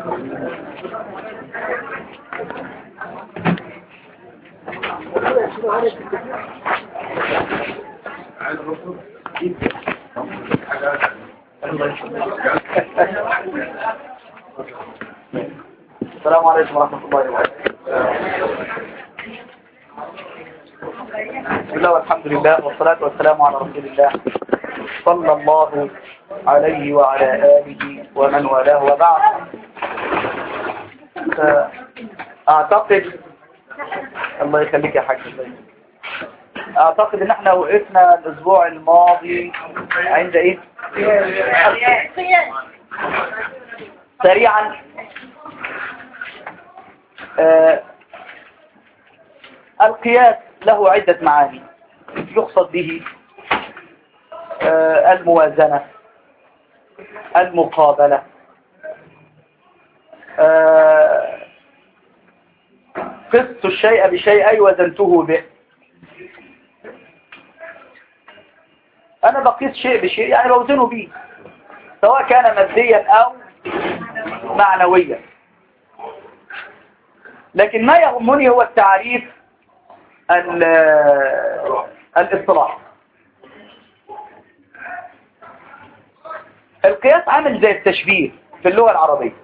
السلام عليكم ورحمة الله وبركاته بسم الله والحمد لله والصلاة والسلام على رسول الله صلى الله عليه وعلى آله ومن والاه وبعد أعتقد الله يخليك يا حاج أعتقد إن احنا وقفنا الأسبوع الماضي عند إيه؟ سريعا آه القياس له عدة معاني يقصد به آه الموازنة المقابلة آه قست الشيء بشيء أي وزنته به أنا بقيس شيء بشيء يعني بوزنه به سواء كان ماديا أو معنويا لكن ما يهمني هو التعريف الاصطلاح القياس عامل زي التشبيه في اللغة العربية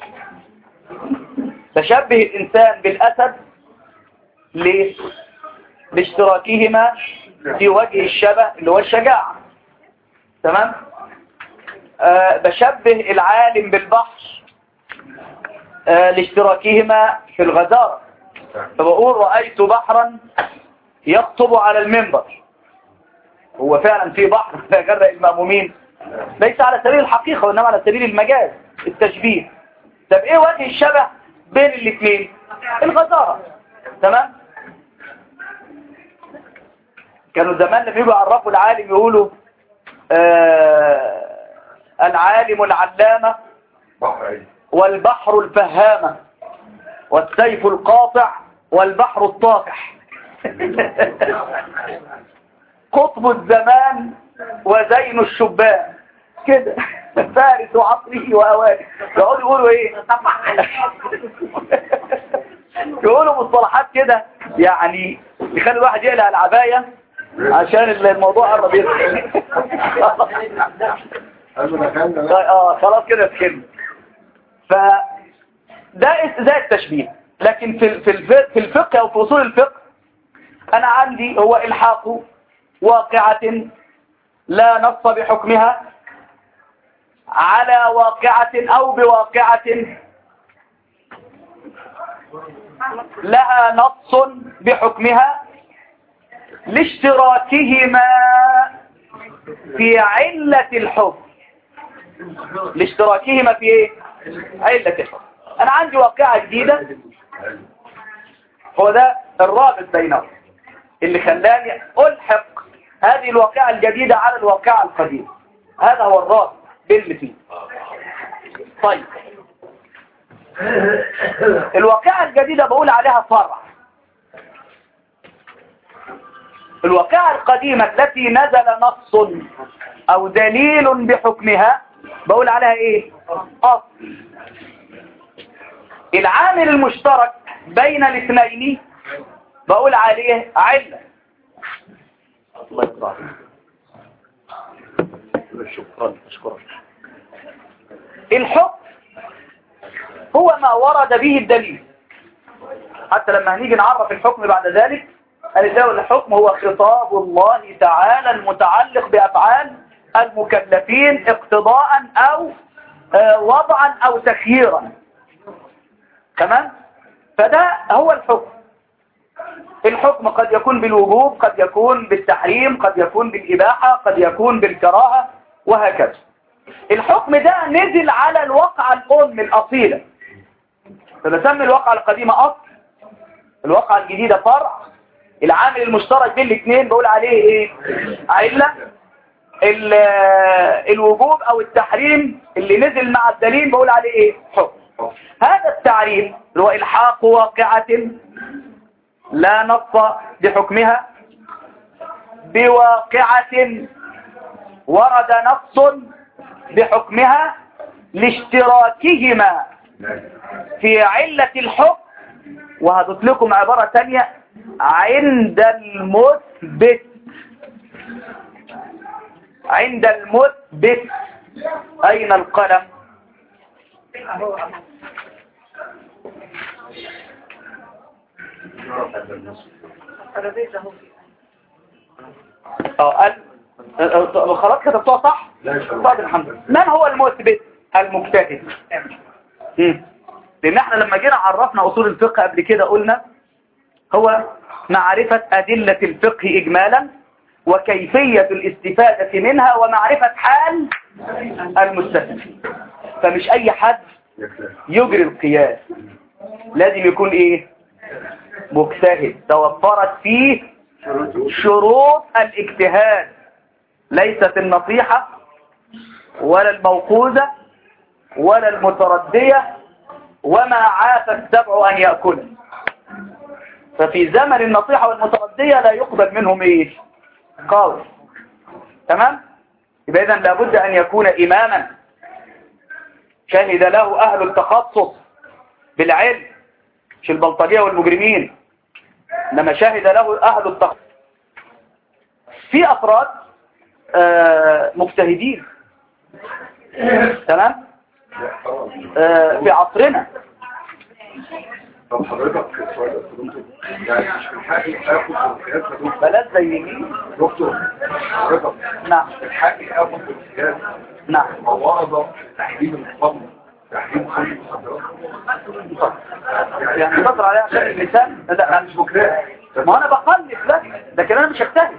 تشبه الإنسان بالأسد ليه؟ لاشتراكهما في وجه الشبه اللي هو الشجاعة تمام؟ أه بشبه العالم بالبحر أه لاشتراكهما في الغزارة فبقول رأيت بحرا يخطب على المنبر هو فعلا في بحر غرق المأمومين ليس على سبيل الحقيقة وإنما على سبيل المجاز التشبيه طب ايه وجه الشبه بين الاثنين الغزارة تمام كانوا زمان لما يجوا يعرفوا العالم يقولوا آه العالم العلامة والبحر الفهامة والسيف القاطع والبحر الطافح قطب الزمان وزين الشبان كده فارس عصره وأوانه يقعدوا يقولوا ايه يقولوا مصطلحات كده يعني يخلي الواحد يقلع العباية عشان الموضوع قرب يدخل اه خلاص كده فهمت ف ده ده التشبيه لكن في في في الفقه او في اصول الفقه انا عندي هو الحاق واقعة لا نص بحكمها على واقعة او بواقعة لها نص بحكمها لاشتراكهما في علة الحكم لاشتراكهما في ايه علة الحكم انا عندي واقعة جديدة هو ده الرابط بينهم اللي خلاني الحق هذه الواقعة الجديدة على الواقعة القديمة هذا هو الرابط بين الاثنين طيب الواقعة الجديدة بقول عليها فرع الواقعة القديمة التي نزل نص او دليل بحكمها بقول عليها ايه اصل العامل المشترك بين الاثنين بقول عليه علة الله يقرأ شكرا شكرا الحكم هو ما ورد به الدليل حتى لما هنيجي نعرف الحكم بعد ذلك الدول الحكم هو خطاب الله تعالى المتعلق بأفعال المكلفين اقتضاء أو وضعا أو تخييرا تمام فده هو الحكم الحكم قد يكون بالوجوب قد يكون بالتحريم قد يكون بالإباحة قد يكون بالكراهة وهكذا الحكم ده نزل على الواقعة الأم الأصيلة فبسمي الواقعة القديمة أصل الواقعة الجديدة فرع العامل المشترك بين الاثنين بقول عليه ايه علة الوجوب او التحريم اللي نزل مع الدليل بقول عليه ايه حكم هذا التعريف اللي هو الحاق واقعة لا نص بحكمها بواقعة ورد نص بحكمها لاشتراكهما في علة الحكم وهضيف لكم عبارة تانية عند المثبت عند المثبت أين القلم اه قال اه، اه، خلاص كتبتوها صح طيب الحمد لله من هو المثبت المجتهد مم. لان احنا لما جينا عرفنا اصول الفقه قبل كده قلنا هو معرفة ادلة الفقه اجمالا وكيفية الاستفادة منها ومعرفة حال المستفيد فمش اي حد يجري القياس لازم يكون ايه مجتهد توفرت فيه شروط الاجتهاد ليست النصيحة ولا الموقوذة ولا المتردية وما عاف السبع أن يأكل ففي زمن النصيحة والمتردية لا يقبل منهم إيه قول تمام يبقى إذن لابد أن يكون إماما شهد له أهل التخصص بالعلم مش البلطجية والمجرمين لما شهد له أهل التخصص في أفراد آه، مجتهدين تمام آه، في عصرنا طب حضرتك السؤال ده دكتور يعني مش من حقي اخد القياس يا دكتور بلد زي مين دكتور حضرتك نعم من حقي اخد القياس نعم ما ورد تحديد الخمر تحديد خمر المخدرات يعني تصل عليها عشان اللسان انا لا مش مكره ما انا بقلب لا لكن انا مش هجتهد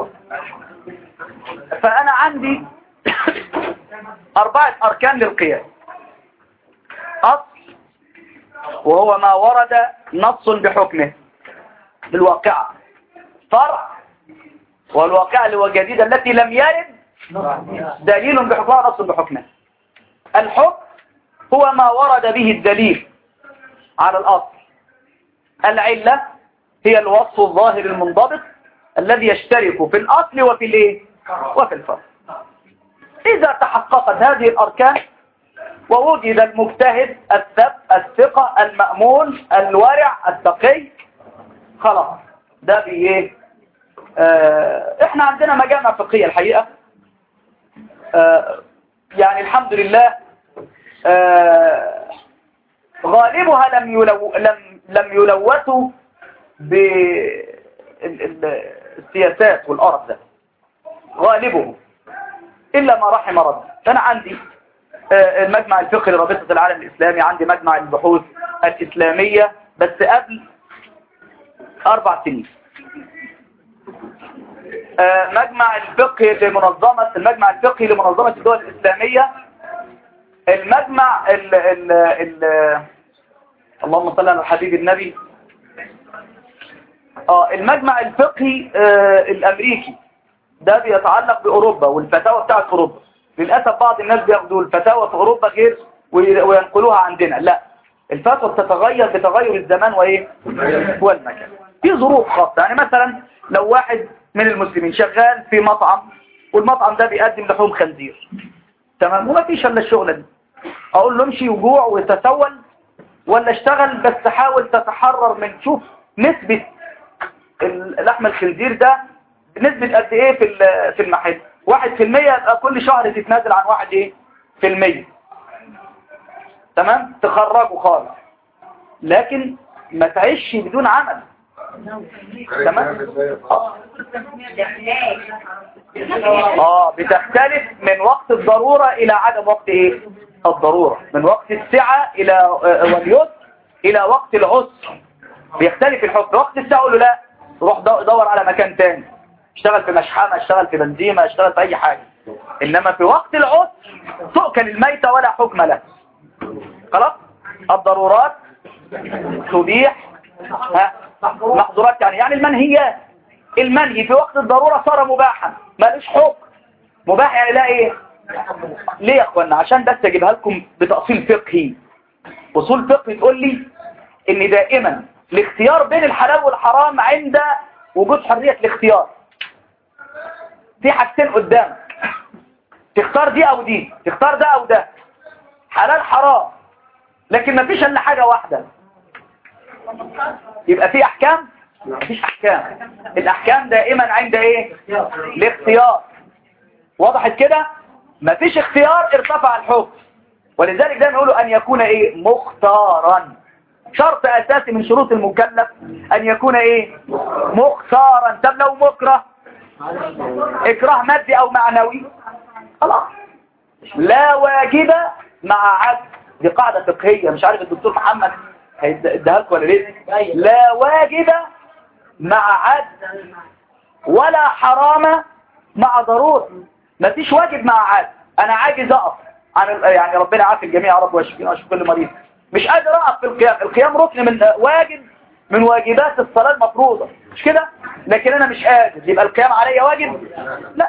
فانا عندي اربعة اركان للقياس اصل وهو ما ورد نص بحكمه بالواقعة فرع والواقعة اللي هو جديدة التي لم يرد دليل بحكمها نص بحكمه الحكم هو ما ورد به الدليل على الأصل العلة هي الوصف الظاهر المنضبط الذي يشترك في الأصل وفي الايه وفي الفرع إذا تحققت هذه الأركان ووجد المجتهد الثب الثقة المأمون الورع التقي خلاص ده بإيه آه احنا عندنا مجامع فقهية الحقيقة آه يعني الحمد لله آه غالبها لم يلو لم لم يلوثوا بالسياسات والقرف ده غالبه إلا ما رحم ربي فأنا عندي آه، المجمع الفقهي لرابطة العالم الإسلامي عندي مجمع البحوث الإسلامية بس قبل أربع سنين آه، مجمع الفقهي لمنظمة المجمع الفقهي لمنظمة الدول الإسلامية المجمع ال ال ال اللهم صل على الحبيب النبي اه المجمع الفقهي آه الامريكي ده بيتعلق باوروبا والفتاوى بتاعت اوروبا للاسف بعض الناس بياخدوا الفتاوى في اوروبا غير وي- وينقلوها عندنا لا الفتوى بتتغير بتغير الزمان وايه والمكان في ظروف خاصه يعني مثلا لو واحد من المسلمين شغال في مطعم والمطعم ده بيقدم لحوم خنزير تمام وما فيش الا الشغله دي اقول له امشي وجوع وتسول ولا اشتغل بس حاول تتحرر من شوف نسبة لحم الخنزير ده نسبة قد ايه في ال- في المحل واحد في المية يبقى كل شهر تتنازل عن واحد ايه في المية تمام تخرجه خالص لكن ما تعيش بدون عمل تمام آه. اه بتختلف من وقت الضرورة الى عدم وقت ايه الضرورة من وقت السعة الى آه، واليسر الى وقت العسر بيختلف الحكم وقت السعة اقول له لا روح دو- دور على مكان تاني اشتغل في مشحمة اشتغل في بنزيمة اشتغل في اي حاجة انما في وقت العسر تؤكل الميتة ولا حكم له خلاص الضرورات تبيح ها محظورات يعني يعني المنهيات المنهي في وقت الضرورة صار مباحا مالوش حكم مباح يعني لا ايه ليه يا اخوانا عشان بس اجيبها لكم بتأصيل فقهي اصول فقهي تقول لي ان دائما الاختيار بين الحلال والحرام عند وجود حرية الاختيار في حاجتين قدامك تختار دي او دي تختار ده او ده حلال حرام لكن ما فيش الا حاجة واحدة يبقى في احكام مفيش احكام الاحكام دائما عند ايه الاختيار وضحت كده مفيش اختيار ارتفع الحكم ولذلك دايما يقولوا ان يكون ايه مختارا شرط اساسي من شروط المكلف ان يكون ايه مختارا طب لو مكره اكراه مادي او معنوي خلاص لا واجب مع عدل دي قاعدة فقهية مش عارف الدكتور محمد هيديها لكم ولا ليه لا واجب مع عدل ولا حرام مع ضرورة مفيش واجب مع عدل انا عاجز اقف عن ال- يعني ربنا يعافي الجميع يا رب ويشفينا ويشفي كل مريض مش قادر اقف في القيام القيام ركن من واجب من واجبات الصلاة المفروضة مش كده لكن انا مش قادر يبقى القيام عليا واجب لا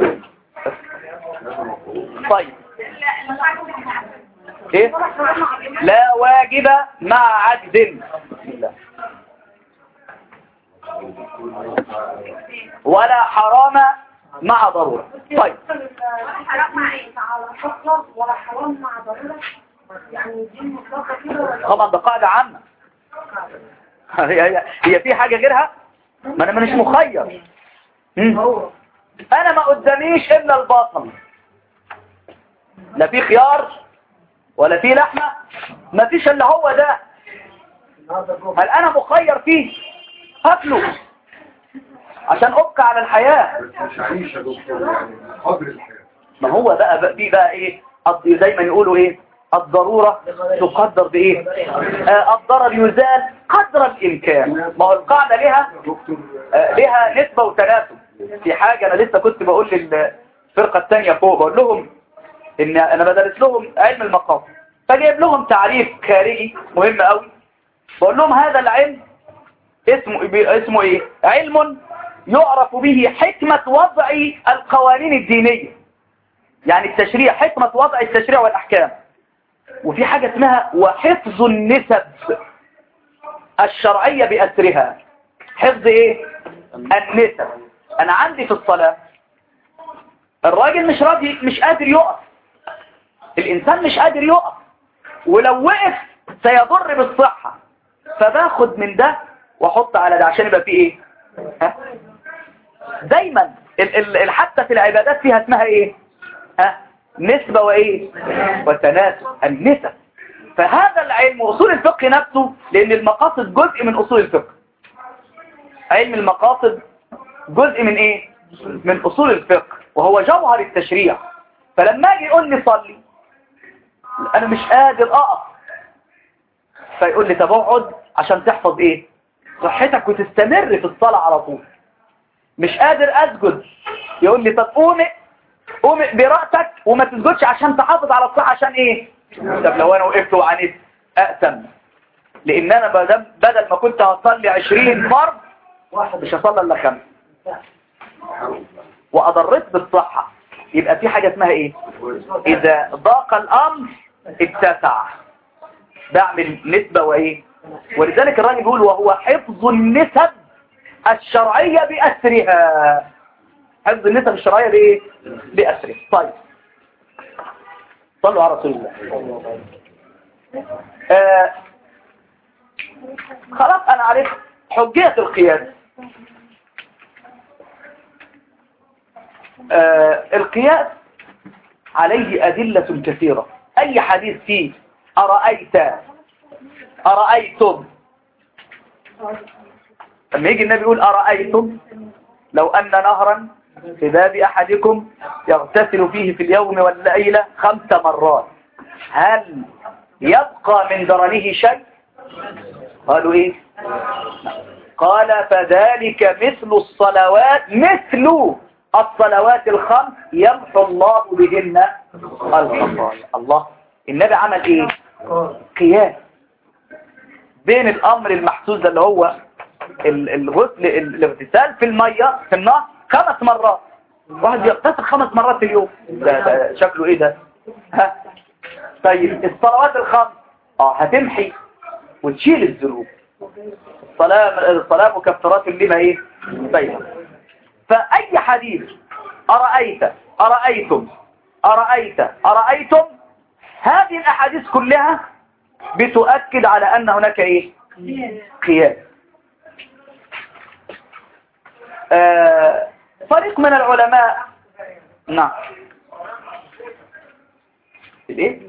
طيب ايه لا واجب مع عجز بسم الله. ولا حرام مع ضرورة طيب حرام مع ايه؟ على فقرة ولا حرام مع ضرورة يعني دي مطلقة كده ولا طبعا ده قاعدة عامة هي, هي, هي في حاجة غيرها ما انا مش مخير مم. انا ما قداميش الا البطل لا في خيار ولا في لحمة ما فيش الا هو ده هل انا مخير فيه هاكله عشان ابقى على الحياة مش عيش يا دكتور يعني قدر الحياة ما هو بقى بقى في بقى ايه الض- دايما يقولوا ايه الضرورة تقدر بايه آه الضرر يزال قدر الامكان ما هو القاعدة لها دكتور آه لها نسبة وتناسب في حاجة انا لسه كنت بقول للفرقة التانية فوق بقول لهم ان انا بدرس لهم علم المقاصد فجايب لهم تعريف خارجي مهم قوي بقول لهم هذا العلم اسمه اسمه ايه علم يعرف به حكمة وضع القوانين الدينية يعني التشريع حكمة وضع التشريع والأحكام وفي حاجة اسمها وحفظ النسب الشرعية بأسرها حفظ ايه النسب انا عندي في الصلاة الراجل مش راضي مش قادر يقف الانسان مش قادر يقف ولو وقف سيضر بالصحة فباخد من ده واحط على ده عشان يبقى فيه ايه ها؟ دايما ال ال ال حتى في العبادات فيها اسمها ايه ها نسبة وايه وتناسب النسب فهذا العلم واصول الفقه نفسه لان المقاصد جزء من اصول الفقه علم المقاصد جزء من ايه من اصول الفقه وهو جوهر التشريع فلما اجي يقول لي صلي انا مش قادر اقف فيقول لي طب اقعد عشان تحفظ ايه صحتك وتستمر في الصلاة على طول مش قادر اسجد يقول لي طب قوم قوم برأسك وما تسجدش عشان تحافظ على الصحة عشان ايه طب لو انا وقفت وعنيت اقسم لان انا بدل بدل ما كنت هصلي 20 فرض مش هصلي الا خمس واضريت بالصحة يبقى في حاجة اسمها ايه اذا ضاق الامر اتسع بعمل نسبة وايه ولذلك الراجل بيقول وهو حفظ النسب الشرعية بأسرها حفظ النسب الشرعية بايه بأسرها طيب صلوا على رسول الله آه خلاص انا عرفت حجية القياس آه القياس عليه أدلة كثيرة أي حديث فيه أرأيت أرأيتم لما يجي النبي يقول أرأيتم لو أن نهرا في باب أحدكم يغتسل فيه في اليوم والليلة خمس مرات هل يبقى من درنه شيء قالوا إيه قال فذلك مثل الصلوات مثل الصلوات الخمس يمحو الله بهن الخطايا الله النبي عمل ايه قياس بين الامر المحسوس ده اللي هو ال- الغسل ال- الاغتسال في المية في النهر خمس مرات واحد يغتسل خمس مرات في اليوم ده, ده شكله ايه ده ها طيب الصلوات الخمس اه هتمحي وتشيل الذنوب الصلاة الصلاة مكفرات لما ايه بينهم فأي حديث أرأيت أرأيتم أرأيت أرأيتم هذه الأحاديث كلها بتؤكد على أن هناك إيه قياس آه فريق من العلماء نعم الايه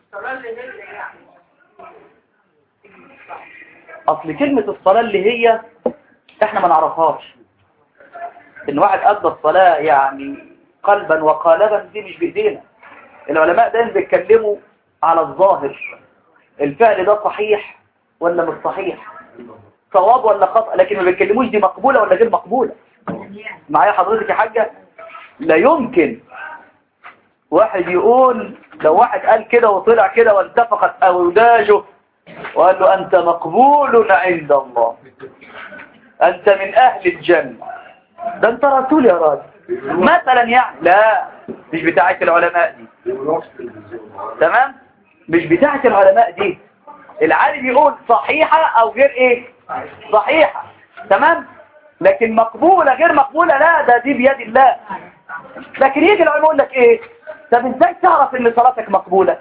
اصل كلمة الصلاة اللي هي احنا ما نعرفهاش ان واحد ادى الصلاة يعني قلبا وقالبا دي مش بايدينا العلماء دايما بيتكلموا على الظاهر الفعل ده صحيح ولا مش صحيح صواب ولا خطأ لكن ما بيتكلموش دي مقبولة ولا غير مقبولة معايا حضرتك يا حاجة لا يمكن واحد يقول لو واحد قال كده وطلع كده وانتفقت أوداجه وقال له أنت مقبول عند الله أنت من أهل الجنة ده أنت رسول يا راجل مثلا يعني لا مش بتاعة العلماء دي تمام مش بتاعة العلماء دي العالم يقول صحيحة أو غير إيه صحيحة تمام لكن مقبولة غير مقبولة لا ده دي بيد الله لكن يجي العلماء يقول لك إيه طب إزاي تعرف إن صلاتك مقبولة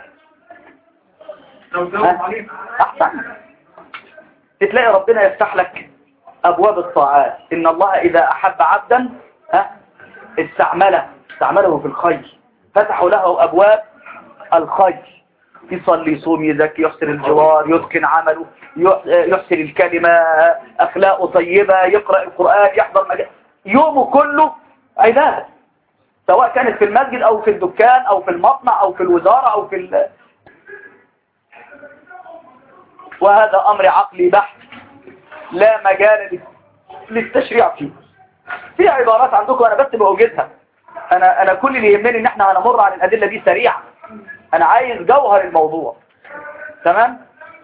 ها؟ أحسن تلاقي ربنا يفتح لك أبواب الطاعات إن الله إذا أحب عبدا ها استعمله استعمله في الخير فتحوا له أبواب الخير يصلي يصوم يزكي يحسن الجوار يتقن عمله يحسن الكلمة أخلاقه طيبة يقرأ القرآن يحضر مجال يومه كله عبادة سواء كانت في المسجد أو في الدكان أو في المصنع أو في الوزارة أو في ال... وهذا أمر عقلي بحت لا مجال للتشريع فيه في عبارات عندكم أنا بس بوجدها أنا, أنا كل اللي يهمني إن احنا هنمر على الأدلة دي سريعا أنا عايز جوهر الموضوع تمام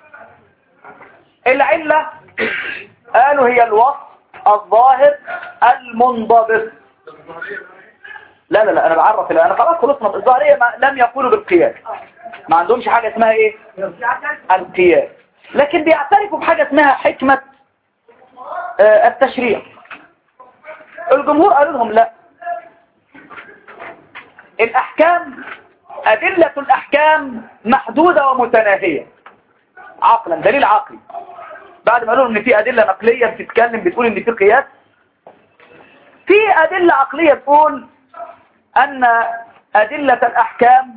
العلة قالوا هي الوصف الظاهر المنضبط لا لا لا أنا بعرف لا أنا خلاص خلصنا الظاهرية ما لم يقولوا بالقياس ما عندهمش حاجة اسمها إيه القياس لكن بيعترفوا بحاجة اسمها حكمة آه التشريع الجمهور قالوا لهم لا الأحكام أدلة الأحكام محدودة ومتناهية عقلا دليل عقلي بعد ما قالوا ان في أدلة نقلية بتتكلم بتقول ان في قياس في أدلة عقلية تقول أن أدلة الأحكام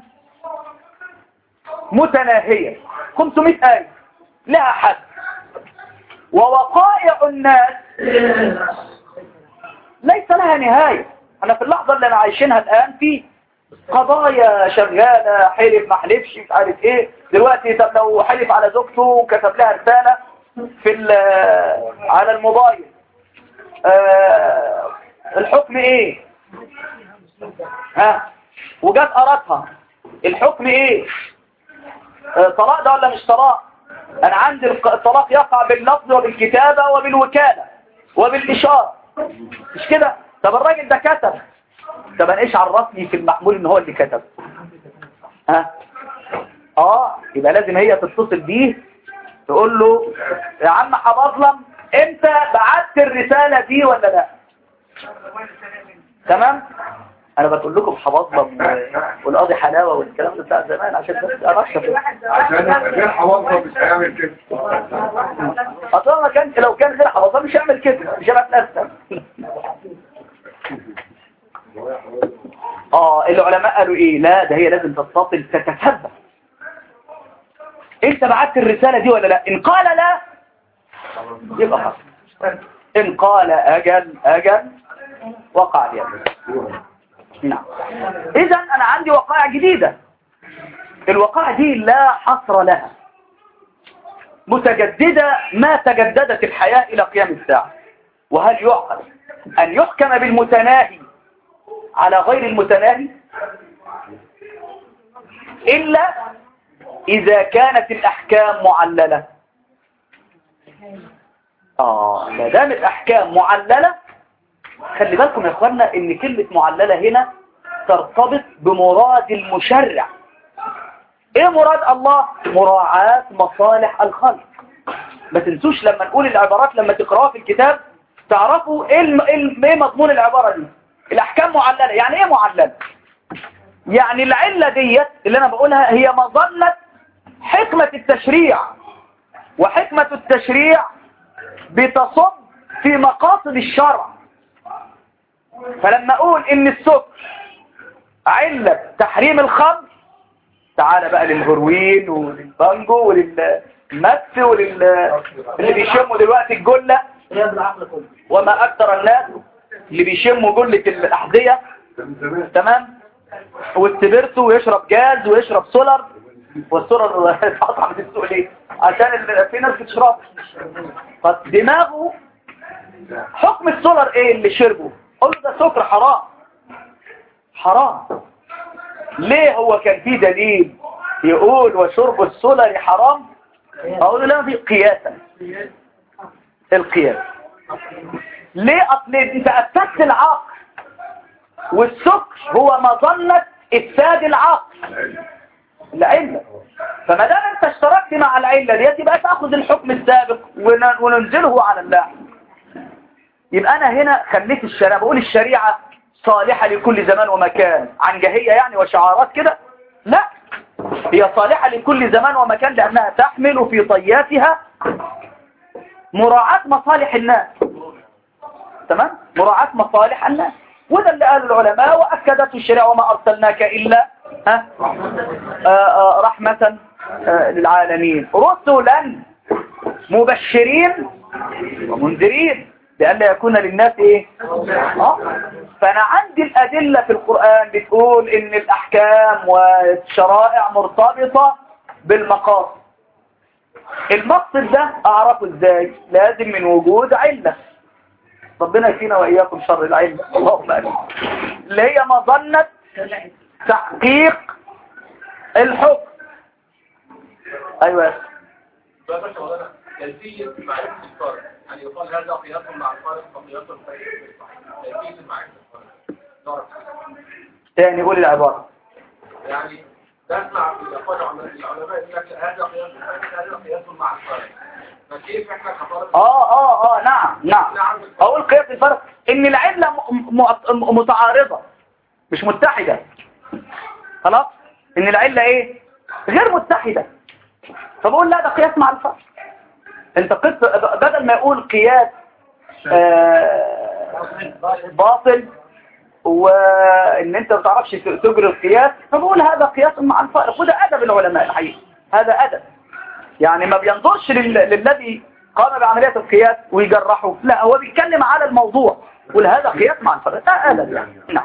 متناهية 500 آية لها حد ووقائع الناس ليس لها نهاية أنا في اللحظة اللي أنا عايشينها الآن في قضايا شغالة حلف ما حلفش مش عارف ايه دلوقتي طب لو حلف على زوجته وكتب لها رسالة في على الموبايل آه الحكم ايه ها وجت قراتها الحكم ايه آه طلاق ده ولا مش طلاق انا عندي الطلاق يقع باللفظ وبالكتابة وبالوكالة وبالاشارة مش كده طب الراجل ده كتب طب انا ايش عرفني في المحمول ان هو اللي كتب ها اه يبقى لازم هي تتصل بيه تقول له يا عم حبظلم انت بعت الرسالة دي ولا لا تمام انا بقول لكم حبظلم والقاضي حلاوة والكلام ده بتاع زمان عشان بس ارشف عشان غير حوالها مش هيعمل كده اصلا ما كان لو كان غير حبظلم مش هيعمل كده مش هيتأثر اه العلماء قالوا ايه لا ده هي لازم تتصل تتثبت انت بعت الرسالة دي ولا لا ان قال لا يبقى حصل ان قال اجل اجل وقع اليد نعم اذا انا عندي وقائع جديدة الوقائع دي لا حصر لها متجددة ما تجددت الحياة الى قيام الساعة وهل يعقل ان يحكم بالمتناهي على غير المتناهي إلا إذا كانت الأحكام معللة آه ما دام الأحكام معللة خلي بالكم يا أخوانا إن كلمة معللة هنا ترتبط بمراد المشرع إيه مراد الله؟ مراعاة مصالح الخلق ما تنسوش لما نقول العبارات لما تقرأها في الكتاب تعرفوا إيه, الم... إيه مضمون العبارة دي الأحكام معللة يعني إيه معللة؟ يعني العلة ديت اللي أنا بقولها هي مظلة حكمة التشريع وحكمة التشريع بتصب في مقاصد الشرع فلما اقول ان السكر علة تحريم الخمر تعال بقى للهروين وللبانجو وللمس ولل اللي بيشموا دلوقتي الجلة وما اكثر الناس اللي بيشموا جلة الاحذية ده من زمان تمام والسبيرتو ويشرب جاز ويشرب سولر والسولر اتقطع من السوق ليه عشان ال- في ناس بتشرب فدماغه حكم السولر ايه اللي شربه قول له ده سكر حرام حرام ليه هو كان في دليل يقول وشرب السولر حرام اقول له لا في قياسا القياس ليه اصل انت افسدت العقل والسكر هو مظنة افساد العقل العلة فما دام انت اشتركت مع العلة ديت يبقى تاخذ الحكم السابق ون- وننزله على اللاحق يبقى انا هنا خليت الشريعة بقول الشريعة صالحة لكل زمان ومكان عنجهية يعني وشعارات كده لا هي صالحة لكل زمان ومكان لأنها تحمل في طياتها مراعاة مصالح الناس تمام مراعاة مصالح الناس وده اللي قاله العلماء وأكدته الشريعة وما أرسلناك إلا ها آه، آه، رحمة آه، للعالمين رسلا مبشرين ومنذرين لئلا يكون للناس ايه آه. فانا عندي الادله في القران بتقول ان الاحكام والشرائع مرتبطه بالمقاصد المقصد ده اعرفه ازاي لازم من وجود عله ربنا يكفينا واياكم شر العله اللهم امين اللي هي مظنه تحقيق الحكم ايوه يا أخي. بس مولانا كيفية معرفة الفرق يعني يقال هذا قياس مع الفرق وقياس الفرق كيفية معرفة الفرق نعرف. تاني قول العباره يعني تسمع في يقال العلماء يقول لك هذا قياس الفرق هذا قياس مع الفرق فكيف احنا كطالب اه اه اه نعم نعم اقول قياس الفرق ان العله م- م- متعارضه مش متحده خلاص ان العله ايه غير متحده فبقول لا ده قياس مع الفرق انت قلت بدل ما يقول قياس آه باطل وان انت ما تعرفش تجري القياس فبقول هذا قياس مع الفارق وده ادب العلماء الحقيقه هذا ادب يعني ما بينظرش لل... للذي قام بعملية القياس ويجرحه لا هو بيتكلم على الموضوع يقول هذا قياس مع الفرق ده ادب يعني نعم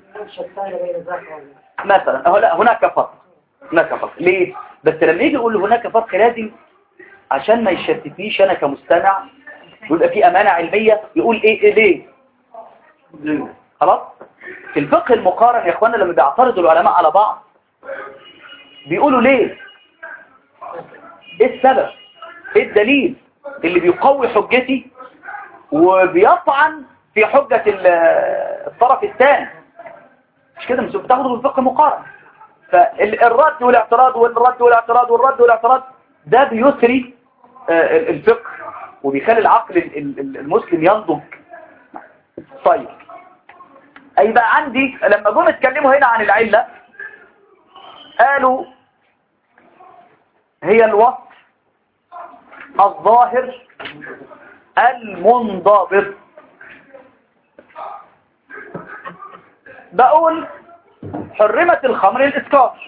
مثلا أهو لا هناك فرق هناك فرق ليه بس لما يجي يقول هناك فرق لازم عشان ما يشتتنيش انا كمستمع يبقى في امانه علميه يقول ايه, إيه ليه خلاص في الفقه المقارن يا اخوانا لما بيعترضوا العلماء على بعض بيقولوا ليه ايه السبب ايه الدليل اللي بيقوي حجتي وبيطعن في حجة ال- الطرف الثاني مش كده مش بتاخده في الفقه المقارن فالرد والاعتراض والرد والاعتراض والرد والاعتراض ده بيسري آه، الفقه وبيخلي العقل ال- ال- المسلم ينضج طيب أي بقى عندي لما جم اتكلموا هنا عن العلة قالوا هي الوصف الظاهر المنضبط بقول حرمت الخمر الإسكار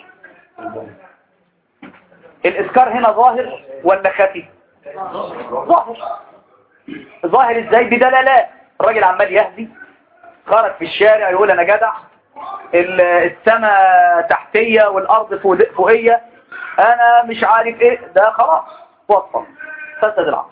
الإسكار هنا ظاهر ولا خفي ظاهر ظاهر ازاي بدلالات الراجل عمال يهدي خرج في الشارع يقول انا جدع ال- السماء تحتية والارض فوق- فوقية انا مش عارف ايه ده خلاص وصل فسد العقل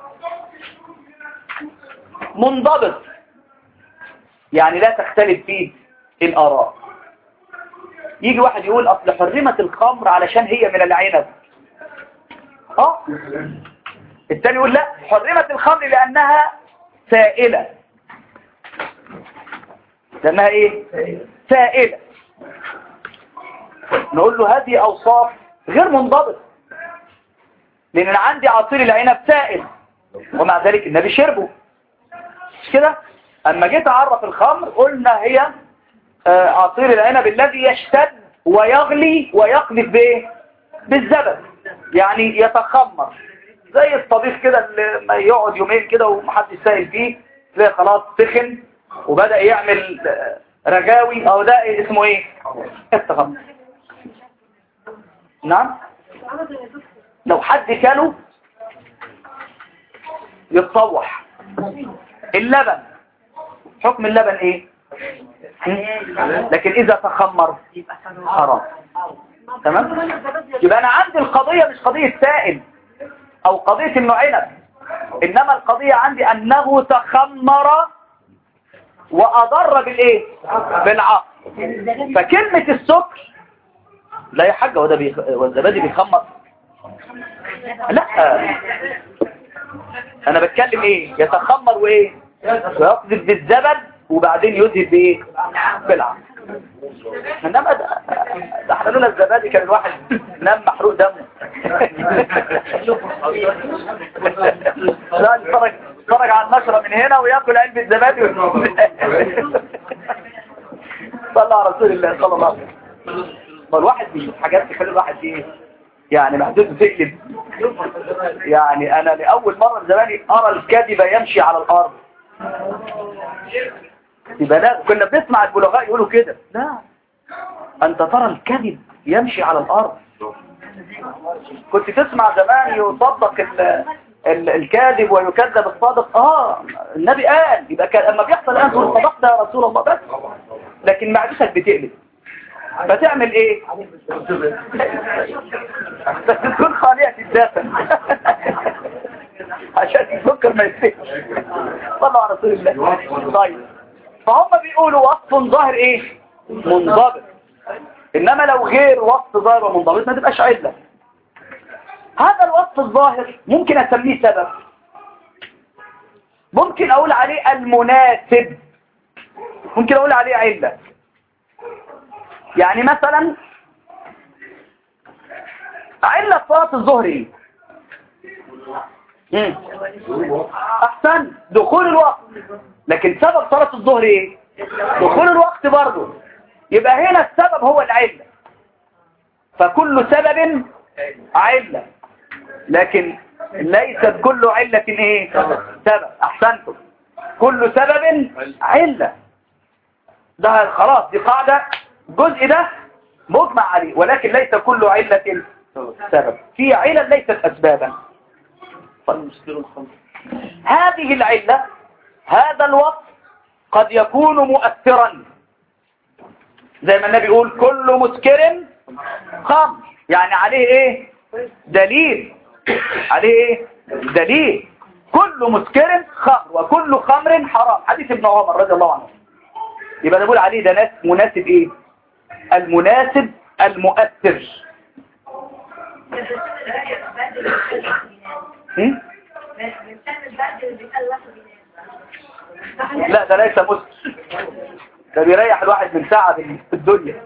منضبط يعني لا تختلف فيه الاراء يجي واحد يقول اصل حرمت الخمر علشان هي من العنب اه الثاني يقول لا حرمت الخمر لانها سائلة لانها ايه سائلة نقول له هذه اوصاف غير منضبط لان أنا عندي عصير العنب سائل ومع ذلك النبي شربه مش كده اما جيت اعرف الخمر قلنا هي آه، عصير العنب الذي يشتد ويغلي ويقذف بايه بالزبد يعني يتخمر زي الطبيخ كده اللي ما يقعد يومين كده ومحدش سائل فيه تلاقي خلاص سخن وبدأ يعمل آه، رجاوي او ده إيه اسمه ايه التخمر نعم لو حد كله يتصوح اللبن حكم اللبن ايه لكن اذا تخمر حرام تمام يبقى انا عندي القضية مش قضية سائل او قضية انه عنب انما القضية عندي انه تخمر واضر بالايه بالعقل فكلمة السكر لا يا حاجة وده بيخ... والزبادي بيخمر لا انا بتكلم ايه يتخمر وايه ويقذف بالزبد وبعدين يذهب بايه بالعقل انما ده ده احنا لولا الزبادي كان الواحد نام محروق دمه لا يتفرج يتفرج على النشرة من هنا وياكل علبة زبادي صلى على رسول الله صلى الله عليه وسلم ما الواحد دي حاجات تخلي الواحد ايه يعني محدود تقلب يعني انا لاول مرة من زماني ارى الكذب يمشي على الارض يبقى لا كنا بنسمع البلغاء يقولوا كده لا انت ترى الكذب يمشي على الارض كنت تسمع زمان يصدق ال ال الكاذب ويكذب الصادق اه النبي قال يبقى كان اما بيحصل الان تقول صدقت يا رسول الله بس لكن معدتك بتقلب فتعمل ايه بس تكون خالية الدافع عشان السكر ما يستهش صلوا على رسول الله طيب فهم بيقولوا وصف ظاهر ايه منضبط انما لو غير وصف ظاهر ومنضبط ما تبقاش علة هذا الوصف الظاهر ممكن اسميه سبب ممكن اقول عليه المناسب ممكن اقول عليه علة يعني مثلا علة صلاة الظهر ايه مم. احسن دخول الوقت لكن سبب صلاة الظهر ايه دخول الوقت برضه يبقى هنا السبب هو العلة فكل سبب علة لكن ليست كل علة ايه سبب احسنتم كل سبب علة ده خلاص دي قاعدة الجزء ده مجمع عليه ولكن ليس كل علة سبب في علل ليست اسبابا هذه العلة هذا الوصف قد يكون مؤثرا زي ما النبي يقول كل مسكر خمر يعني عليه ايه دليل عليه ايه دليل كل مسكر خمر وكل خمر حرام حديث ابن عمر رضي الله عنه يبقى نقول عليه ده ناس مناسب ايه المناسب المؤثر هم؟ لا ده ليس مسلم ده بيريح الواحد من ساعة في الدنيا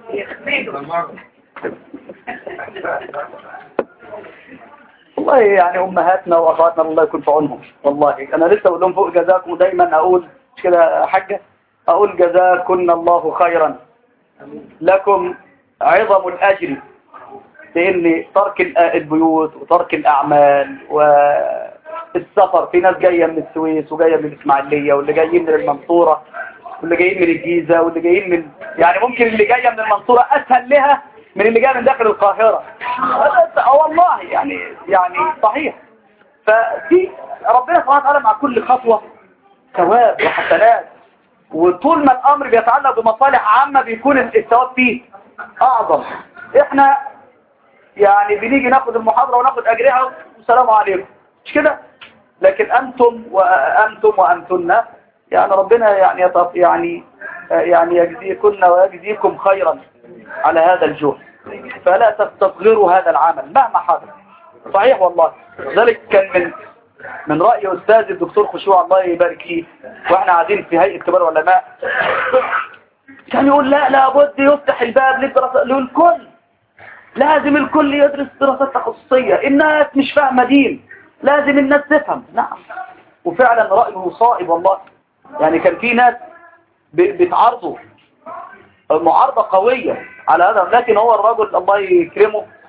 والله يعني امهاتنا واخواتنا الله يكون في عونهم والله انا لسه بقول لهم فوق جزاكم دايما اقول مش كده يا حاجه اقول جزاكن الله خيرا لكم عظم الاجر لان ترك ال- البيوت وترك الاعمال والسفر في ناس جايه من السويس وجايه من الاسماعيليه واللي جايين من المنصوره واللي جايين من الجيزه واللي جايين من يعني ممكن اللي جايه من المنصوره اسهل لها من اللي جايه من داخل القاهره اه والله يعني يعني صحيح فدي ربنا سبحانه وتعالى مع كل خطوه ثواب وحسنات وطول ما الامر بيتعلق بمصالح عامه بيكون الثواب فيه اعظم احنا يعني بنيجي ناخد المحاضرة وناخد أجرها والسلام عليكم مش كده لكن أنتم وأنتم وأنتن يعني ربنا يعني يطف يعني يعني يجزيكن ويجزيكم خيرا على هذا الجهد فلا تستصغروا هذا العمل مهما حدث صحيح والله ذلك كان من من رأي أستاذ الدكتور خشوع الله يبارك فيه وإحنا قاعدين في هيئة كبار العلماء كان يقول لا لابد يفتح الباب للدراسة للكل لازم الكل يدرس دراسات تخصصية الناس مش فاهمة دين لازم الناس تفهم نعم وفعلا رأيه صائب والله يعني كان في ناس ب- بتعارضه معارضة قوية على هذا لكن هو الرجل الله يكرمه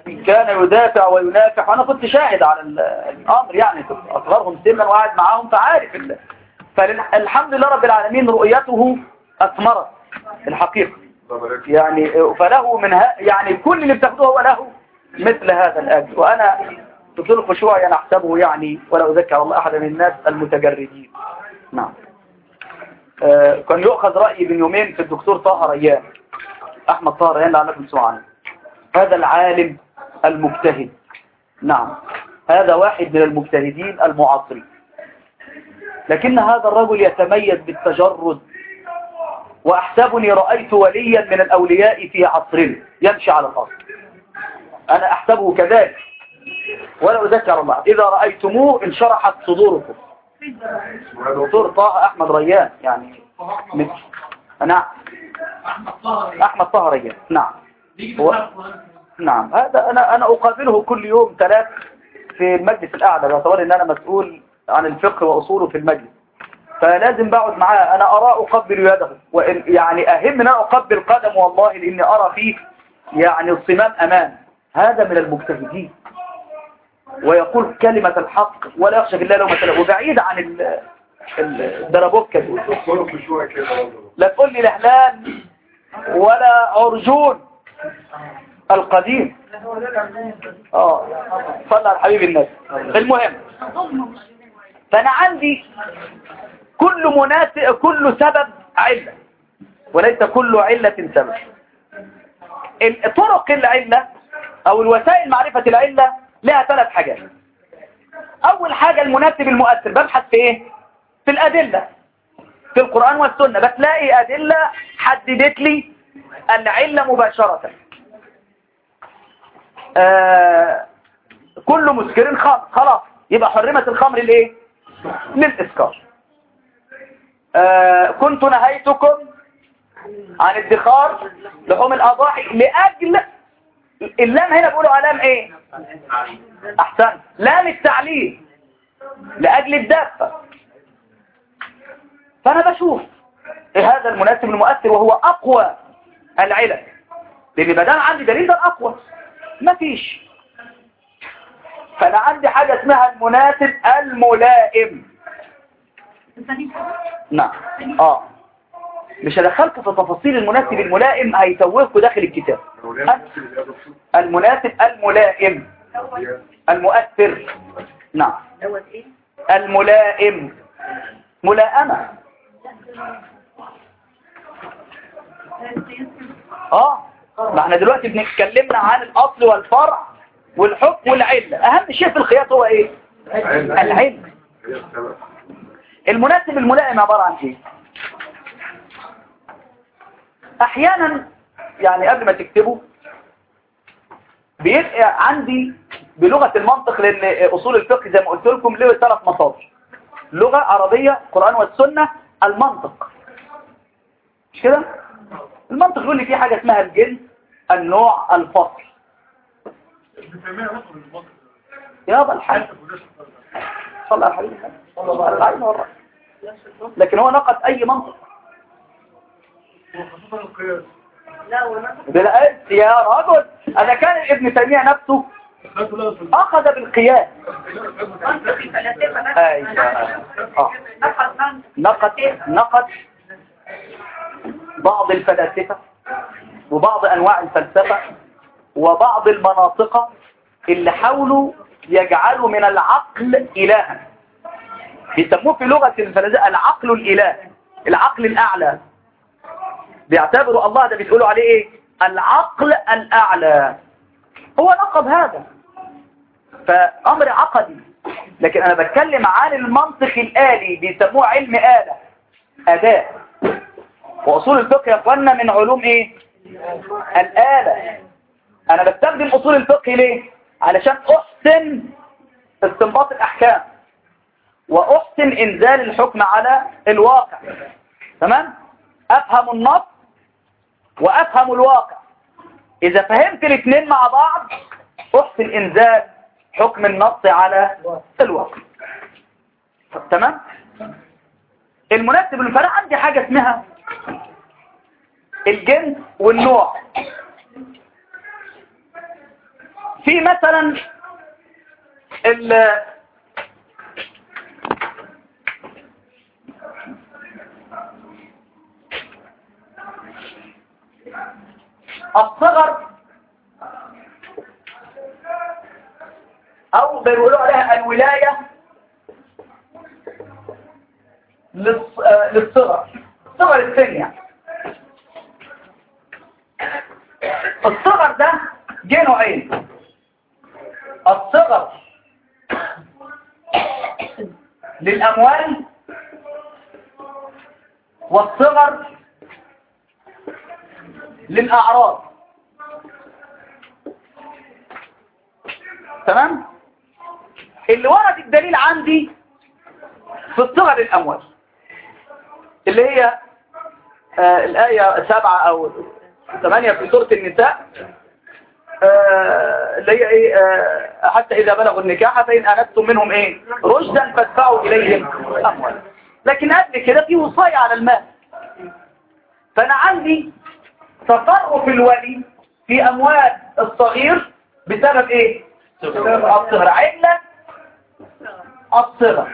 كان يدافع وينافح وانا كنت شاهد على ال- الامر يعني كنت اصغرهم سنا وقاعد معاهم فعارف ال- فالحمد لله رب العالمين رؤيته اثمرت الحقيقه الله يبارك فيك. يعني فله من ها يعني كل اللي بتاخدوه هو له مثل هذا الاجر وانا بكل خشوع انا احسبه يعني ولا اذكر الله احدا من الناس المتجردين نعم آه، كان يؤخذ رأيي من يومين في الدكتور طه ريان احمد طه ريان لعلكم تسمعوا عنه هذا العالم المجتهد نعم هذا واحد من المجتهدين المعاصرين لكن هذا الرجل يتميز بالتجرد وأحسبني رأيت وليا من الأولياء في عصرنا يمشي على الأرض أنا أحسبه كذلك ولا أذكر الله إذا رأيتموه انشرحت صدوركم اسمه هذا دكتور طه أحمد ريان يعني من... نعم احمد طه أحمد طه ريان نعم بيجي هو- بالحرف نعم هذا أنا أنا أقابله كل يوم ثلاث في المجلس الأعلى باعتبار إن أنا مسؤول عن الفقه وأصوله في المجلس فلازم بقعد معاه أنا أرى أقبل يده وإن يعني أهم من أن أقبل قدم والله لأني أرى فيه يعني الصمام أمان هذا من المجتهدين ويقول كلمة الحق ولا يخشى في الله لومة لائم وبعيد عن ال- ال- الدربوكة دي صرف شوية كده برضه. لا تقول لي لهلان ولا عرجون القديم اه صلى على حبيب الناس المهم فانا عندي كل مناسب كل سبب علة وليس كل علة سبب ال- طرق العلة او الوسائل معرفة العلة لها ثلاث حاجات اول حاجة المناسب المؤثر ببحث في ايه في الادلة في القرآن والسنة بتلاقي أدلة حددت لي العلة مباشرة آه كل مسكر خمر خلاص يبقى حرمت الخمر لإيه للإسكار آه كنت نهيتكم عن ادخار لحوم الأضاحي لأجل اللام هنا بيقولوا علام ايه احسن لام التعليل لأجل الدفة فأنا بشوف إيه هذا المناسب المؤثر وهو أقوى العلل لأن بدل عندي دليل ده الأقوى مفيش فأنا عندي حاجة اسمها المناسب الملائم نعم آه مش هدخلكم في تفاصيل المناسب الملائم هيتوهكم داخل الكتاب لو لقيت نفسي اللي قبل الصوت المناسب الملائم دي المؤثر نعم دوت ايه الملائم ملائمة اه ما احنا دلوقتي بنتكلمنا عن الاصل والفرع والحكم والعلة اهم شيء في القياس هو ايه العلم هي السبب المناسب الملائم عبارة عن ايه احيانا يعني قبل ما تكتبه بيبقى عندي بلغة المنطق لان اصول الفقه زي ما قلت لكم له ثلاث مصادر لغة عربية قرآن والسنة المنطق مش كده المنطق يقول لي في حاجة اسمها الجنس النوع الفصل يابا الحاج صلى على الحبيب صلى الله عليه وسلم لكن هو نقد اي منطق لا وانا بالعكس يا رجل اذا كان ابن تيمية نفسه اخذ بالقياس منطقي فلاسفه بس ايوه اه ابحث عن نقد نقد بعض الفلاسفة وبعض أنواع الفلسفة وبعض المناطق اللي حاولوا يجعلوا من العقل إلها بيسموه في لغة الفلاسفة العقل الإله العقل الأعلى بيعتبروا الله ده بتقولوا عليه إيه العقل الأعلى هو لقب هذا فأمر عقدي لكن أنا بتكلم عن المنطق الآلي بيسموه علم آلة أداء وأصول الفقه يا أخوانا من علوم إيه الآلة أنا بستخدم أصول الفقه ليه علشان أحسن استنباط الأحكام وأحسن إنزال الحكم على الواقع تمام أفهم النص وأفهم الواقع إذا فهمت الاثنين مع بعض أحسن إنزال حكم النص على الواقع تمام المناسب فأنا عندي حاجة اسمها الجنس والنوع في مثلا ال الصغر او بيقولوا عليها الولاية للص- آه، للصغر صغر السن يعني الصغر ده جه نوعين الصغر للأموال والصغر للأعراض تمام اللي ورد الدليل عندي في الصغر للأموال اللي هي آه الآية سبعة أو ثمانية في سورة النساء آه اللي هي إيه آه حتى إذا بلغوا النكاح فإن أنستم منهم إيه رشدا فادفعوا إليهم أموال لكن قبل كده في وصاية على المال فأنا عندي تصرف الولي في أموال الصغير بسبب إيه بسبب الصغر علة الصغر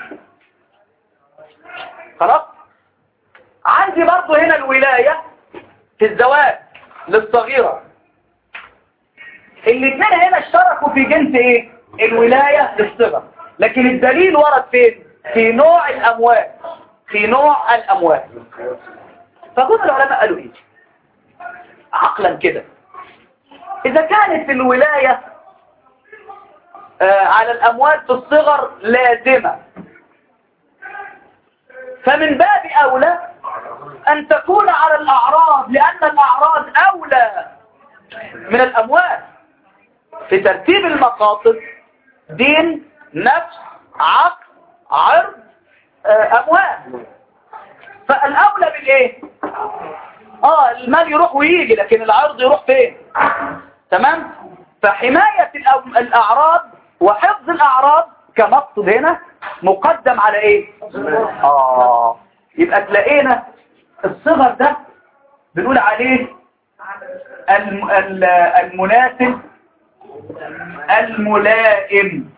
خلاص عندي برضو هنا الولاية في الزواج للصغيرة الاثنين هنا اشتركوا في جنس ايه الولاية للصغر لكن الدليل ورد فين في نوع الاموال في نوع الاموال فكل العلماء قالوا ايه عقلا كده اذا كانت الولاية آه على الاموال في الصغر لازمة فمن باب اولى أن تكون على الأعراض لأن الأعراض أولى من الأموال في ترتيب المقاصد دين نفس عقل عرض آه، أموال فالأولى بالإيه؟ آه المال يروح ويجي لكن العرض يروح فين؟ تمام؟ فحماية الأم- الأعراض وحفظ الأعراض كمقصد هنا مقدم على إيه؟ آه يبقى تلاقينا الصغر ده بنقول عليه الم... ال- المناسب الملائم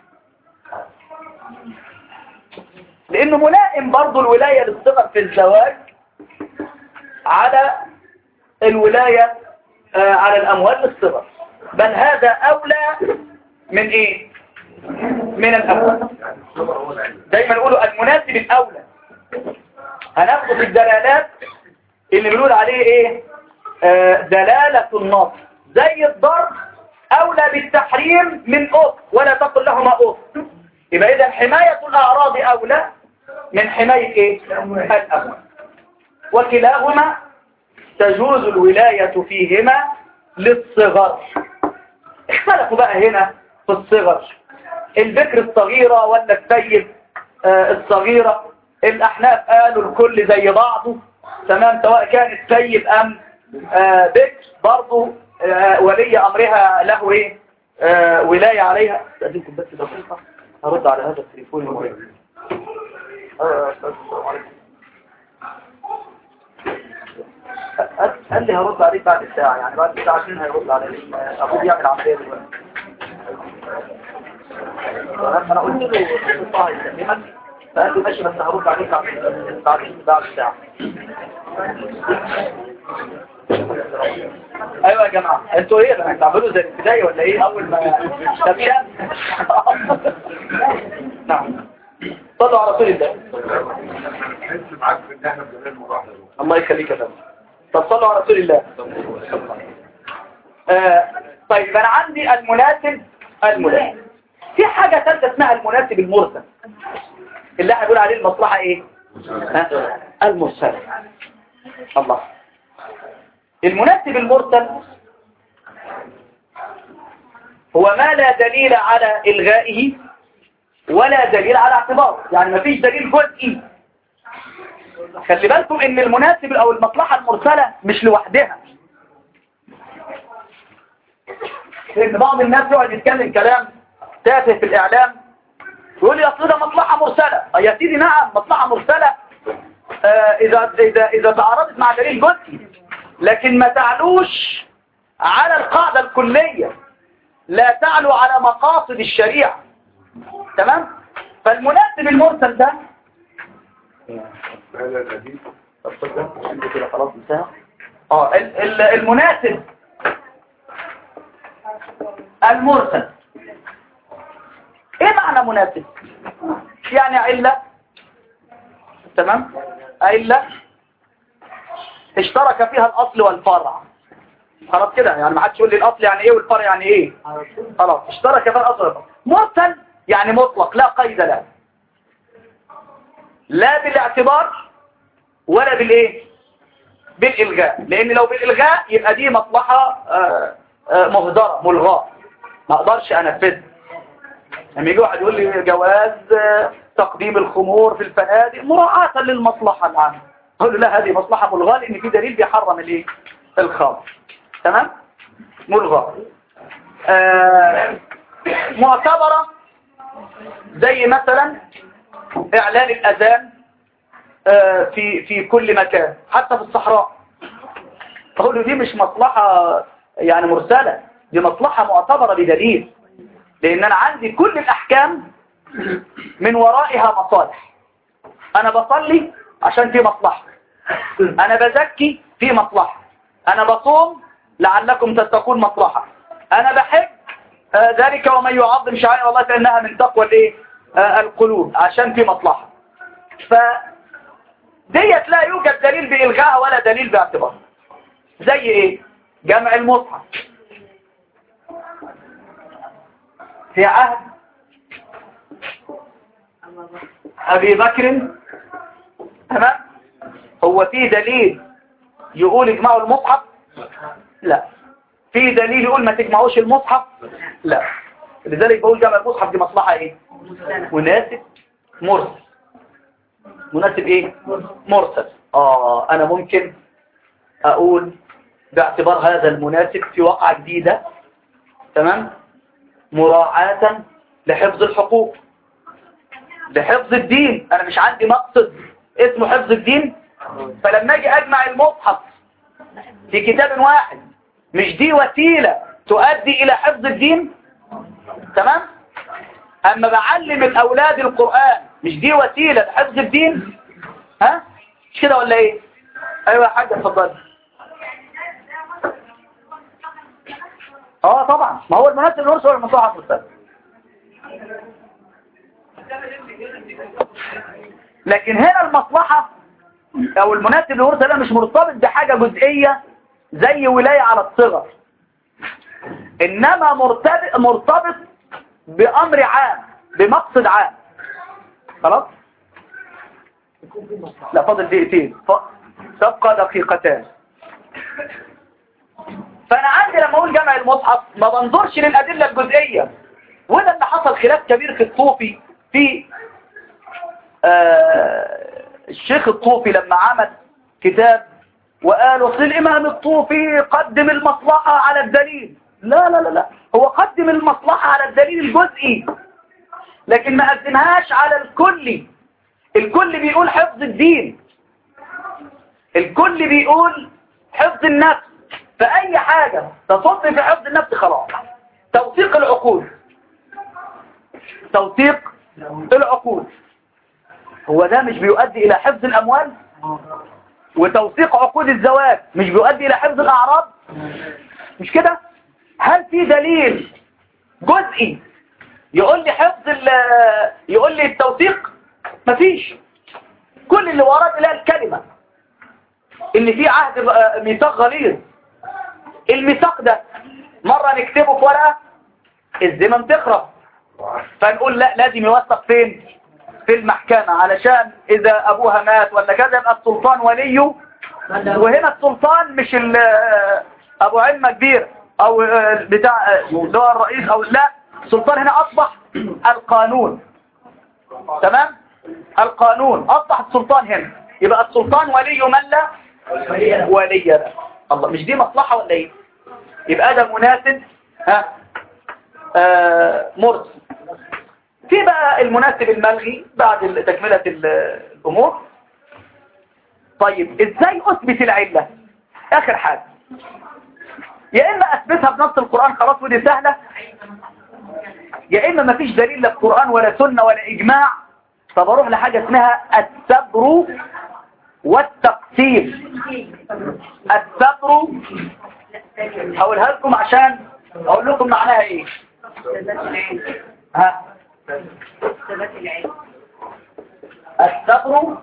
لانه ملائم برضو الولاية للصغر في الزواج على الولاية آه، على الاموال للصغر بل هذا اولى من ايه من الاموال دايما يقولوا المناسب الاولى هناخد في الدلالات اللي بنقول عليه ايه آه دلالة النص زي الضرب اولى بالتحريم من اف ولا تقل لهما اف يبقى اذا حماية الاعراض اولى من حماية ايه الاموال وكلاهما تجوز الولاية فيهما للصغر اختلفوا بقى هنا في الصغر البكر الصغيرة ولا السيد آه الصغيرة الأحناف قالوا الكل زي بعضه تمام سواء كان السيد أم آه بكر برضه آه ولي أمرها له إيه آه ولاية عليها أستاذنكم بس دقيقة هرد على هذا التليفون المهم آه، السلام عليكم قال لي هرد عليك بعد الساعة يعني بعد الساعة 2 هيرد علي أبوه بيعمل عملية دلوقتي لما أنا قلت له الصحة يكلمك فقال لي ماشي بس هرد عليك بعد بعد بعد الساعة ايوه يا جماعة انتوا ايه لما تعملوا زي البداية ولا ايه اول ما تبشان نعم صلوا على رسول الله نحس معاك في ان احنا بنعمل مرة واحدة دول. الله يخليك يا فندم طب صلوا على رسول الله آه طيب انا عندي المناسب الملائم في حاجة ثالثة اسمها المناسب المرسل اللي احنا بنقول عليه المصلحة ايه ها؟ المرسل الله المناسب المرسل هو ما لا دليل على إلغائه ولا دليل على اعتباره يعني ما فيش دليل جزئي خلي بالكم ان المناسب او المصلحة المرسلة مش لوحدها لان بعض الناس يقعد يتكلم كلام تافه في الاعلام يقول لي اصل ده مصلحة مرسلة أي يا سيدي نعم مصلحة مرسلة آه اذا اذا اذا تعارضت مع دليل جزئي لكن ما تعلوش على القاعدة الكلية لا تعلو على مقاصد الشريعة تمام فالمناسب المرسل ده هذا الحديث طب صدق عندي كده خلاص انتهى اه ال- ال- المناسب المرسل ايه معنى مناسب يعني علة تمام علة اشترك فيها الاصل والفرع خلاص كده يعني ما حدش يقول لي الاصل يعني ايه والفرع يعني ايه خلاص اشترك فيها الاصل والفرع مرسل يعني مطلق لا قيد له لا بالاعتبار ولا بالايه بالالغاء لان لو بالالغاء يبقى دي مصلحه آه، آه، مهدره ملغاه ما اقدرش انفذها لما يجي واحد يقول لي جواز آه، تقديم الخمور في الفنادق مراعاة للمصلحة العامة اقول له لا هذه مصلحة ملغاة لان في دليل بيحرم الايه الخمر تمام ملغاة آه، معتبرة زي مثلا اعلان الاذان آه، في في كل مكان حتى في الصحراء اقول له دي مش مصلحة يعني مرسلة دي مصلحة معتبرة بدليل لان انا عندي كل الاحكام من ورائها مصالح انا بصلي عشان في مصلحة انا بزكي في مصلحة انا بصوم لعلكم تتقون مصلحة انا بحب آه، ذلك ومن يعظم شعائر الله فانها من تقوى الايه آه، القلوب عشان في مصلحة ف ديت لا يوجد دليل بإلغائها ولا دليل باعتبار زي ايه جمع المصحف في عهد أبي بكر تمام هو في دليل يقول اجمعوا المصحف لا في دليل يقول ما تجمعوش المصحف لا لذلك بقول جمع المصحف دي مصلحة ايه مناسب مرسل مناسب ايه مرسل اه انا ممكن اقول باعتبار هذا المناسب في وقعة جديدة تمام مراعاة لحفظ الحقوق لحفظ الدين انا مش عندي مقصد اسمه حفظ الدين فلما اجي اجمع المصحف في كتاب واحد مش دي وسيلة تؤدي الى حفظ الدين تمام اما بعلم الاولاد القرآن مش دي وسيلة لحفظ الدين ها مش كده ولا ايه ايوه يا حاجة اتفضل اه طبعا ما هو المناسب الورث هو المصاحف مستقبل لكن هنا المصلحة او المناسب للورثة ده مش مرتبط بحاجة جزئية زي ولاية على الصغر انما مرتبط مرتبط بامر عام بمقصد عام خلاص لا فاضل دقيقتين ف- تبقى دقيقتان فانا عندي لما اقول جمع المصحف ما بنظرش للادله الجزئيه وده اللي حصل خلاف كبير في الطوفي في آه الشيخ الطوفي لما عمل كتاب وقال اصل الامام الطوفي قدم المصلحه على الدليل لا لا لا لا هو قدم المصلحه على الدليل الجزئي لكن ما قدمهاش على الكلي الكل بيقول حفظ الدين الكل بيقول حفظ النفس فأي حاجة تصب في حفظ النفس خلاص توثيق العقول توثيق العقول هو ده مش بيؤدي إلى حفظ الأموال وتوثيق عقود الزواج مش بيؤدي إلى حفظ الأعراض مش كده هل في دليل جزئي يقول لي حفظ ال- يقول لي التوثيق مفيش كل اللي ورد إلى الكلمة ان في عهد آه، ميثاق غليظ الميثاق ده مرة نكتبه في ورقة الزمن تخرب فنقول لا لازم يوثق فين في المحكمة علشان اذا ابوها مات ولا كذا يبقى السلطان وليه وهنا السلطان مش ال- آه، ابو علمة كبير او آه، بتاع آه، اللي هو الرئيس او لا السلطان هنا اصبح القانون تمام القانون اصبح السلطان هنا يبقى السلطان ولي من لا ولي له الله مش دي مصلحة ولا ايه يبقى ده مناسب ها آه مرسل في بقى المناسب الملغي بعد تكملة ال- الامور طيب ازاي اثبت العلة اخر حاجة يا اما اثبتها بنص القرآن خلاص ودي سهلة يا اما مفيش دليل لا في قرآن ولا سنة ولا اجماع طب اروح لحاجة اسمها السبر والتقسيم السبر هقولها لكم عشان اقول لكم معناها ايه ها السبر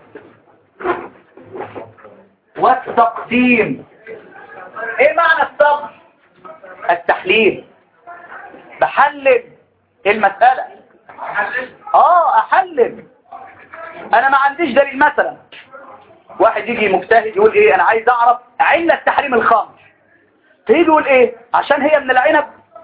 والتقسيم ايه معنى الصبر التحليل بحلل المسألة اه احلل انا ما عنديش دليل مثلا واحد يجي مجتهد يقول ايه انا عايز اعرف علة تحريم الخمر تيجي يقول ايه عشان هي من العنب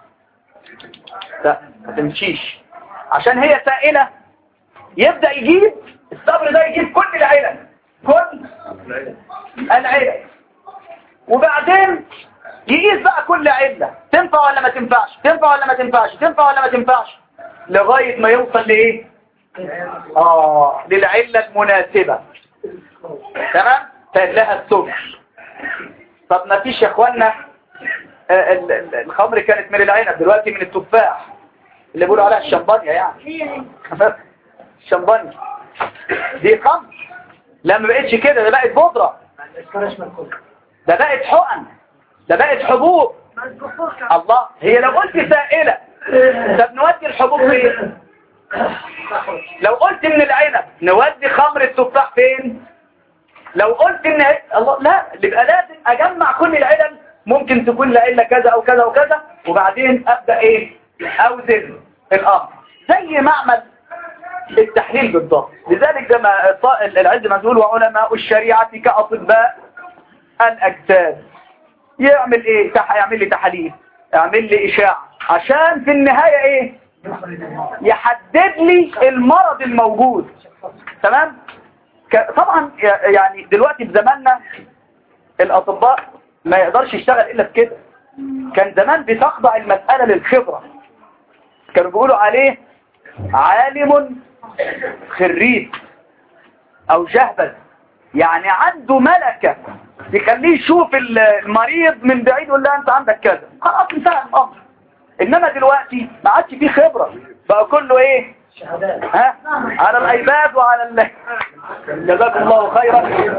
لا ما تمشيش عشان هي سائلة يبدأ يجيب الصبر ده يجيب كل العلل كل العلل وبعدين يقيس بقى كل علة تنفع ولا ما تنفعش تنفع ولا ما تنفعش تنفع ولا ما تنفعش لغاية ما يوصل لإيه آه للعلة المناسبة تمام فلها السكر طب ما فيش يا اخوانا آه، ال- ال- الخمر كانت من العنب دلوقتي من التفاح اللي بيقولوا عليها الشمبانيا يعني الشمبانيا دي خمر لا ما بقتش كده ده بقت بودرة ده بقت حقن ده بقت حبوب الله هي لو قلت سائلة طب نودي الحبوب فين لو قلت من العنب نودي خمر التفاح فين لو قلت ان الله لا يبقى لازم اجمع كل العلل ممكن تكون العله كذا او كذا وكذا وبعدين ابدا ايه اوزن الامر زي معمل التحليل بالضبط لذلك ده ما طا- العز مسؤول وعلماء الشريعه كاطباء الاجساد يعمل ايه تح... يعمل لي تحاليل يعمل لي اشاعه عشان في النهايه ايه يحدد لي المرض الموجود تمام ك- طبعا ي- يعني دلوقتي في زماننا الاطباء ما يقدرش يشتغل الا بكده كان زمان بتخضع المسألة للخبرة كانوا بيقولوا عليه عالم خريج او جهبذ يعني عنده ملكة يخليه يشوف ال- المريض من بعيد يقول له انت عندك كذا خلاص انتهى الامر انما دلوقتي ما عادش فيه خبرة بقى كله ايه ها على الايباد وعلى ال... جزاكم الله خيرا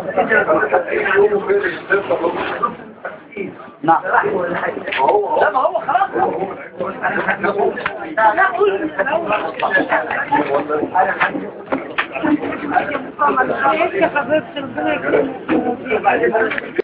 نعم لا ما هو خلاص لا قول من الأول. يا حبيبتي ربنا يكرمك